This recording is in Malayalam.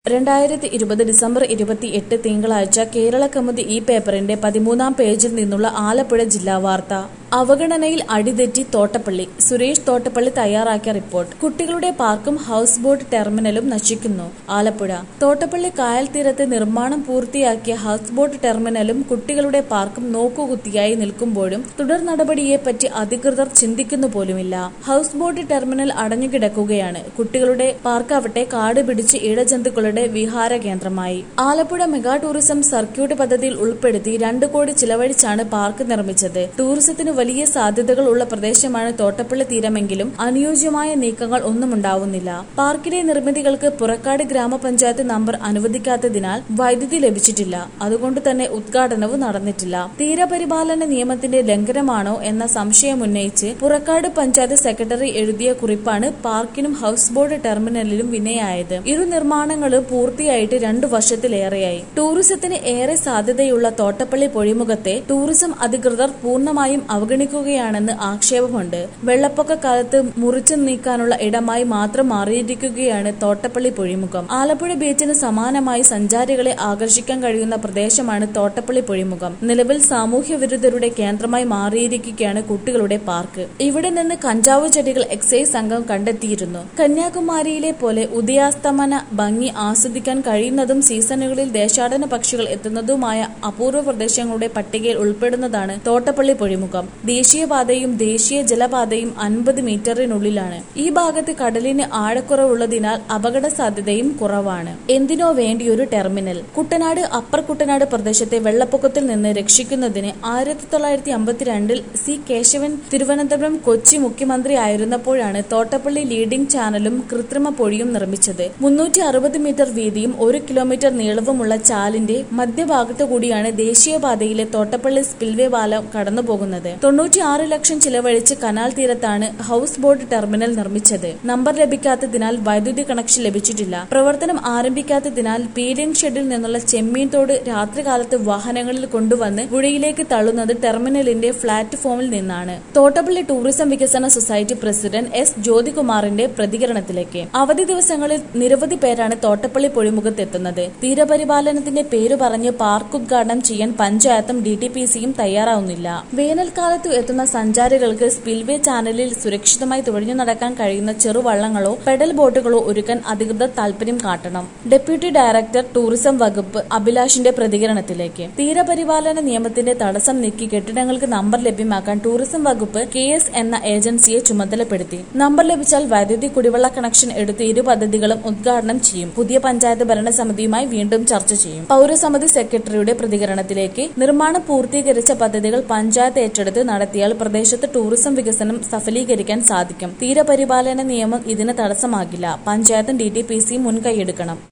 രണ്ടായിരത്തി ഇരുപത് ഡിസംബർ ഇരുപത്തിയെട്ട് തിങ്കളാഴ്ച കേരള കൗമുദി ഈ പേപ്പറിന്റെ പതിമൂന്നാം പേജിൽ നിന്നുള്ള ആലപ്പുഴ ജില്ലാ വാർത്ത അവഗണനയിൽ അടിതെറ്റി തോട്ടപ്പള്ളി സുരേഷ് തോട്ടപ്പള്ളി തയ്യാറാക്കിയ റിപ്പോർട്ട് കുട്ടികളുടെ പാർക്കും ഹൗസ് ബോട്ട് ടെർമിനലും നശിക്കുന്നു ആലപ്പുഴ തോട്ടപ്പള്ളി കായൽ തീരത്ത് നിർമ്മാണം പൂർത്തിയാക്കിയ ഹൗസ് ബോട്ട് ടെർമിനലും കുട്ടികളുടെ പാർക്കും നോക്കുകുത്തിയായി നിൽക്കുമ്പോഴും തുടർ നടപടിയെപ്പറ്റി അധികൃതർ ചിന്തിക്കുന്നു പോലുമില്ല ഹൗസ് ബോട്ട് ടെർമിനൽ അടഞ്ഞുകിടക്കുകയാണ് കുട്ടികളുടെ പാർക്കാവട്ടെ കാട് പിടിച്ച് ഇഴജന്തുക്കളുടെ വിഹാര കേന്ദ്രമായി ആലപ്പുഴ മെഗാ ടൂറിസം സർക്യൂട്ട് പദ്ധതിയിൽ ഉൾപ്പെടുത്തി രണ്ടു കോടി ചിലവഴിച്ചാണ് പാർക്ക് നിർമ്മിച്ചത് ടൂറിസത്തിന് വലിയ സാധ്യതകൾ ഉള്ള പ്രദേശമാണ് തോട്ടപ്പള്ളി തീരമെങ്കിലും അനുയോജ്യമായ നീക്കങ്ങൾ ഒന്നും ഉണ്ടാവുന്നില്ല പാർക്കിലെ നിർമ്മിതികൾക്ക് പുറക്കാട് ഗ്രാമപഞ്ചായത്ത് നമ്പർ അനുവദിക്കാത്തതിനാൽ വൈദ്യുതി ലഭിച്ചിട്ടില്ല അതുകൊണ്ട് തന്നെ ഉദ്ഘാടനവും നടന്നിട്ടില്ല തീരപരിപാലന നിയമത്തിന്റെ ലംഘനമാണോ എന്ന സംശയമുന്നയിച്ച് പുറക്കാട് പഞ്ചായത്ത് സെക്രട്ടറി എഴുതിയ കുറിപ്പാണ് പാർക്കിനും ഹൗസ് ബോട്ട് ടെർമിനലിലും വിനയായത് ഇരു നിർമ്മാണങ്ങളും പൂർത്തിയായിട്ട് രണ്ടു വർഷത്തിലേറെയായി ടൂറിസത്തിന് ഏറെ സാധ്യതയുള്ള തോട്ടപ്പള്ളി പൊഴിമുഖത്തെ ടൂറിസം അധികൃതർ പൂർണ്ണമായും അവഗണിക്കുകയാണെന്ന് ആക്ഷേപമുണ്ട് വെള്ളപ്പൊക്ക കാലത്ത് മുറിച്ചു നീക്കാനുള്ള ഇടമായി മാത്രം മാറിയിരിക്കുകയാണ് തോട്ടപ്പള്ളി പൊഴിമുഖം ആലപ്പുഴ ബീച്ചിന് സമാനമായി സഞ്ചാരികളെ ആകർഷിക്കാൻ കഴിയുന്ന പ്രദേശമാണ് തോട്ടപ്പള്ളി പൊഴിമുഖം നിലവിൽ സാമൂഹ്യ വിരുദ്ധരുടെ കേന്ദ്രമായി മാറിയിരിക്കുകയാണ് കുട്ടികളുടെ പാർക്ക് ഇവിടെ നിന്ന് കഞ്ചാവ് ചെടികൾ എക്സൈസ് സംഘം കണ്ടെത്തിയിരുന്നു കന്യാകുമാരിയിലെ പോലെ ഉദയാസ്തമന ഭംഗി ആസ്വദിക്കാൻ കഴിയുന്നതും സീസണുകളിൽ ദേശാടന പക്ഷികൾ എത്തുന്നതുമായ അപൂർവ പ്രദേശങ്ങളുടെ പട്ടികയിൽ ഉൾപ്പെടുന്നതാണ് തോട്ടപ്പള്ളി പൊഴിമുഖം ദേശീയപാതയും ദേശീയ ജലപാതയും അൻപത് മീറ്ററിനുള്ളിലാണ് ഈ ഭാഗത്ത് കടലിന് ആഴക്കുറവുള്ളതിനാൽ അപകട സാധ്യതയും കുറവാണ് എന്തിനോ വേണ്ടിയൊരു ടെർമിനൽ കുട്ടനാട് അപ്പർ കുട്ടനാട് പ്രദേശത്തെ വെള്ളപ്പൊക്കത്തിൽ നിന്ന് രക്ഷിക്കുന്നതിന് ആയിരത്തി തൊള്ളായിരത്തി അമ്പത്തിരണ്ടിൽ സി കേശവൻ തിരുവനന്തപുരം കൊച്ചി മുഖ്യമന്ത്രി ആയിരുന്നപ്പോഴാണ് തോട്ടപ്പള്ളി ലീഡിംഗ് ചാനലും കൃത്രിമ പൊഴിയും നിർമ്മിച്ചത് മുന്നൂറ്റി അറുപത് മീറ്റർ വീതിയും ഒരു കിലോമീറ്റർ നീളവുമുള്ള ചാലിന്റെ മധ്യഭാഗത്തു കൂടിയാണ് ദേശീയപാതയിലെ തോട്ടപ്പള്ളി സ്പിൽവേ പാലം കടന്നുപോകുന്നത് തൊണ്ണൂറ്റിയാറ് ലക്ഷം ചിലവഴിച്ച് കനാൽ തീരത്താണ് ഹൗസ് ബോട്ട് ടെർമിനൽ നിർമ്മിച്ചത് നമ്പർ ലഭിക്കാത്തതിനാൽ വൈദ്യുതി കണക്ഷൻ ലഭിച്ചിട്ടില്ല പ്രവർത്തനം ആരംഭിക്കാത്തതിനാൽ പീലിംഗ് ഷെഡിൽ നിന്നുള്ള ചെമ്മീൻ തോട് രാത്രികാലത്ത് വാഹനങ്ങളിൽ കൊണ്ടുവന്ന് പുഴയിലേക്ക് തള്ളുന്നത് ടെർമിനലിന്റെ പ്ലാറ്റ്ഫോമിൽ നിന്നാണ് തോട്ടപ്പള്ളി ടൂറിസം വികസന സൊസൈറ്റി പ്രസിഡന്റ് എസ് ജ്യോതികുമാറിന്റെ പ്രതികരണത്തിലേക്ക് അവധി ദിവസങ്ങളിൽ നിരവധി പേരാണ് തോട്ടപ്പള്ളി പൊഴിമുഖത്തെത്തുന്നത് തീരപരിപാലനത്തിന്റെ പേര് പറഞ്ഞ് പാർക്ക് ഉദ്ഘാടനം ചെയ്യാൻ പഞ്ചായത്തും ഡി ടി പി സിയും തയ്യാറാവുന്നില്ല വേനൽക്കാലത്തു എത്തുന്ന സഞ്ചാരികൾക്ക് സ്പിൽവേ ചാനലിൽ സുരക്ഷിതമായി തുഴഞ്ഞു നടക്കാൻ കഴിയുന്ന ചെറുവള്ളങ്ങളോ പെഡൽ ബോട്ടുകളോ ഒരുക്കാൻ അധികൃതർ താൽപര്യം കാട്ടണം ഡെപ്യൂട്ടി ഡയറക്ടർ ടൂറിസം വകുപ്പ് അഭിലാഷിന്റെ പ്രതികരണത്തിലേക്ക് തീരപരിപാലന നിയമത്തിന്റെ തടസ്സം നീക്കി കെട്ടിടങ്ങൾക്ക് നമ്പർ ലഭ്യമാക്കാൻ ടൂറിസം വകുപ്പ് കെ എസ് എന്ന ഏജൻസിയെ ചുമതലപ്പെടുത്തി നമ്പർ ലഭിച്ചാൽ വൈദ്യുതി കുടിവെള്ള കണക്ഷൻ എടുത്ത് ഇരു പദ്ധതികളും ഉദ്ഘാടനം ചെയ്യും പുതിയ പഞ്ചായത്ത് ഭരണസമിതിയുമായി വീണ്ടും ചർച്ച ചെയ്യും പൗരസമിതി സെക്രട്ടറിയുടെ പ്രതികരണത്തിലേക്ക് നിർമ്മാണം പൂർത്തീകരിച്ച പദ്ധതികൾ പഞ്ചായത്ത് ഏറ്റെടുത്ത് നടത്തിയാൽ പ്രദേശത്ത് ടൂറിസം വികസനം സഫലീകരിക്കാൻ സാധിക്കും തീരപരിപാലന നിയമം ഇതിന് തടസ്സമാകില്ല പഞ്ചായത്തും ഡി ടി പി സിയും മുൻകൈയെടുക്കണം